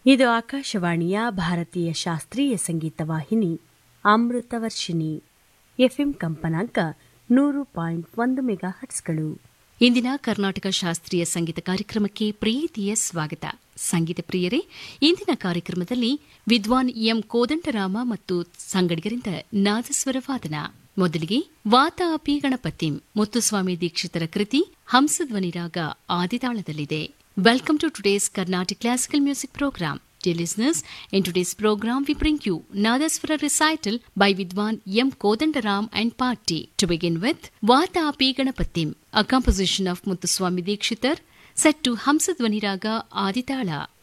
ಇದು ಆಕಾಶವಾಣಿಯ ಭಾರತೀಯ ಶಾಸ್ತ್ರೀಯ ಸಂಗೀತ ವಾಹಿನಿ ಅಮೃತವರ್ಷಿಣಿ ಎಫ್ಎಂ ಕಂಪನಾಂಕ ನೂರು ಪಾಯಿಂಟ್ ಒಂದು ಮೆಗಾ ಹಟ್ಸ್ಗಳು ಇಂದಿನ ಕರ್ನಾಟಕ ಶಾಸ್ತ್ರೀಯ ಸಂಗೀತ ಕಾರ್ಯಕ್ರಮಕ್ಕೆ ಪ್ರೀತಿಯ ಸ್ವಾಗತ ಸಂಗೀತ ಪ್ರಿಯರೇ ಇಂದಿನ ಕಾರ್ಯಕ್ರಮದಲ್ಲಿ ವಿದ್ವಾನ್ ಎಂ ಕೋದಂಡರಾಮ ಮತ್ತು ಸಂಗಡಿಗರಿಂದ ನಾದಸ್ವರ ವಾದನ ಮೊದಲಿಗೆ ವಾತ ಅಪಿ ಗಣಪತಿಂ ಮುತ್ತುಸ್ವಾಮಿ ದೀಕ್ಷಿತರ ಕೃತಿ ಹಂಸಧ್ವನಿ ರಾಗ ಆದಿತಾಳದಲ್ಲಿದೆ welcome to today's Carnatic classical music program Dear listeners, in today's program we bring you Nadaswara recital by Vidwan M. Kodandaram and Party. To begin with, Vata Api Ganapatim, a composition of Muthuswami Dikshitar, set to Hamsadvani Raga Aditala.